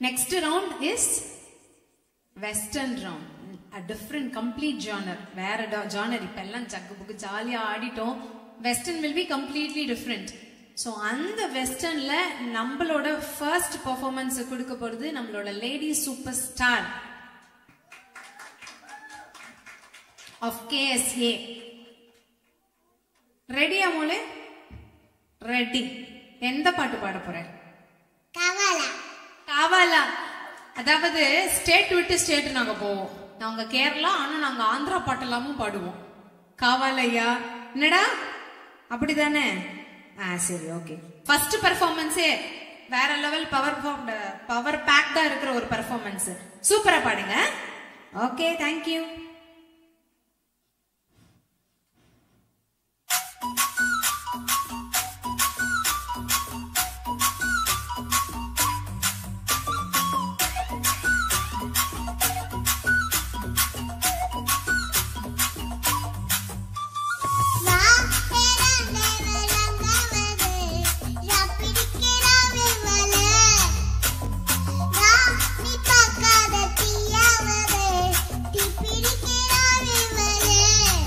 Next round is western round a different complete genre வேற genre இப்ப எல்லாம் சக்கு புக்கு ஜாலியா ஆடிட்டோம் western will be completely different so அந்த வெஸ்டர்ன்ல நம்மளோட ஃபர்ஸ்ட் பர்ஃபார்மன்ஸ் கொடுக்க போறது நம்மளோட lady super star of KSA ரெடியா மோலே ரெடி எந்த பாட்டு பாட போறேன் கவலை காவாலா அதாவது ஸ்டேட் விட்டு ஸ்டேட் நாங்க போவோம் நாங்க கேரளா ஆனா நாங்க ஆந்திரா பாட்டெல்லாமும் பாடுவோம் காவாலையா என்னடா அப்படிதானே ஆ சரி ஓகே ஃபர்ஸ்ட் பெர்ஃபார்மன்ஸே வேற லெவல் பவர் பவர் பேக்டா இருக்கிற ஒரு பெர்ஃபார்மன்ஸ் சூப்பரா பாடுங்க ஓகே தேங்க்யூ வா பேரண்டே விளங்கவது ரப்பிடிக்கிறாவே வலே வா நீ பார்க்காத தீயாவது தீப்பிடிக்கிறாவே வலே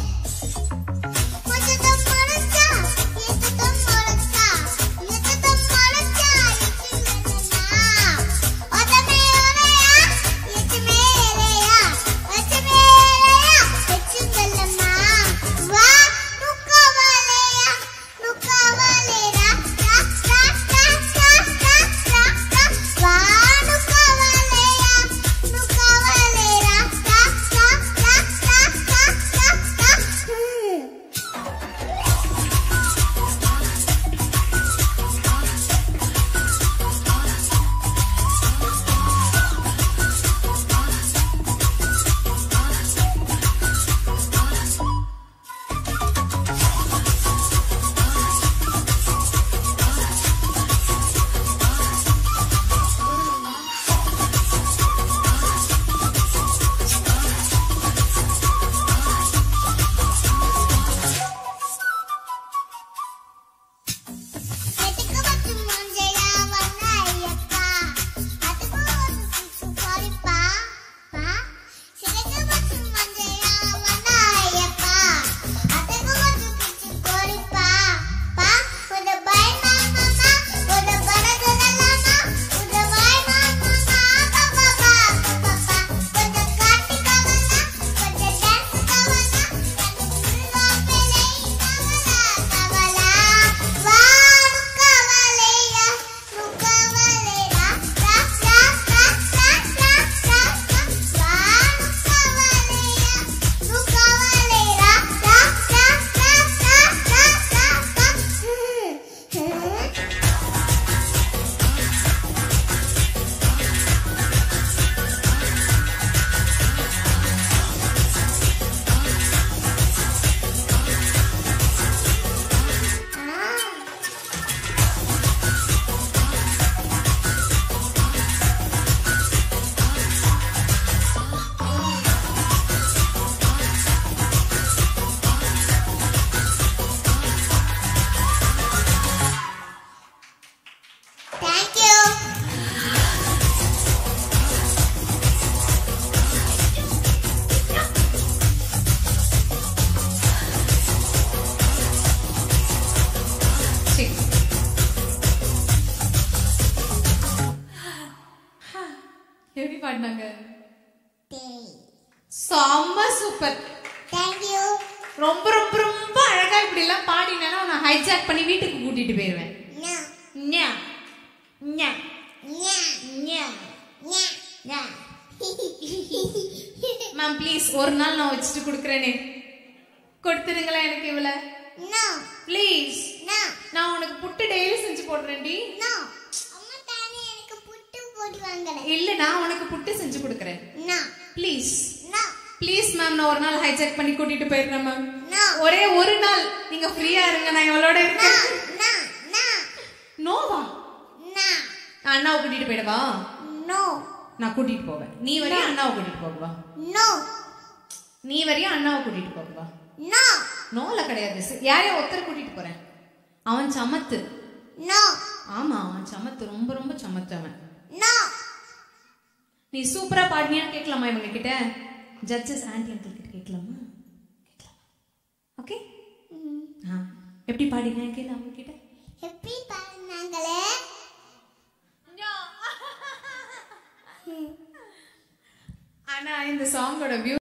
கொஞ்சம் மனசா எத்ததம் மனசா எத்ததம் மனசா எத்தனா ஒதமே ஒரையா எத்தமே ஏரையா எத்தமே ஏரையா எத்தல்லம்மா வா நுக்கவலையா நுக்கவலேரா ரா ரா ரா ரா ரா ரா ரா வா நுக்கவலையா நுக்கவலேரா ரா ரா ரா ரா ரா ரா ரா எதுக்கு வச்சு மூஞ்சையா வந்த ஐயப்பா அதுக்கு ஒரு சுச்சு போரிப்பா பா சிறைக்கு வச்சு மூஞ்சையா வந்த ஐயப்பா அதுக்கு ஒரு சுச்சு போரிப்பா பா உத பயமா மாமா உத பரதலாமா உத பயமா மாமா பாப்பா பாப்பா உத காட்டி கவனா உத டான்ஸ் கவனா எனக்கு கவலை கவலா வா நுக்கவலையா நுக்கவலையா ரா ரா ரா ரா ரா ரா வா நுக்கவலையா நுக்கவலையா ரா ரா ரா ரா ரா ரா ரா Thank you. சரி எப்படி பாடினாங்க செம்ம சூப்பர் Thank you. ரொம்ப ரொம்ப ரொம்ப அழகா இப்படி எல்லாம் பாடினா நான் ஹைஜாக் பண்ணி வீட்டுக்கு கூட்டிட்டு போயிருவேன் No. ஞா, ஞா, Nya. ஞா. Nya. Nya. மேம் ப்ளீஸ் ஒரு நாள் நான் வச்சுட்டு கொடுக்குறேனே கொடுத்துருங்களேன் எனக்கு இவ்வளோ No. Please No. நான் உனக்கு புட்டு டெய்லி செஞ்சு போடுறேன்டி No. அம்மா தானே எனக்கு புட்டு போட்டு வாங்குறேன். இல்ல நான் உனக்கு புட்டு செஞ்சு கொடுக்குறேன் No. Please No. Please ma'am நான் ஒரு நாள் ஹைஜாக் பண்ணி கூட்டிட்டு போயிடுறேன் மேம் No. ஒரே ஒரு நாள் நீங்க ஃப்ரீயா இருங்க நான் இவளோட No. இருக்கேன் No. No. நோவா No. நான் அண்ணாவை கூட்டிட்டு போயிடவா No. நான் கூட்டிட்டு போவேன் நீ வரையா அண்ணாவை கூட்டிட்டு போகவா No. நீ வரையா அண்ணாவை கூட்டிட்டு போகவா No. நோல கிடையாது சி- யாரையா ஒருத்தர் கூட்டிட்டு போறேன் அவன் சமத்து No. ஆமா அவன் சமத்து ரொம்ப ரொம்ப சமத்து அவன் No. நீ சூப்பரா பாடினியான்னு கேட்கலாமா இவங்க கிட்ட ஜட்ஜஸ் ஆன்டி அங்கிள் கிட்ட கேட்கலாமா கேட்கலாமா ஓகே ஆ எப்படி பாடினா கேளு அவங்க கிட்ட எப்படி பாருனாங்களே ஆனா இந்த சாங்கோட வியூ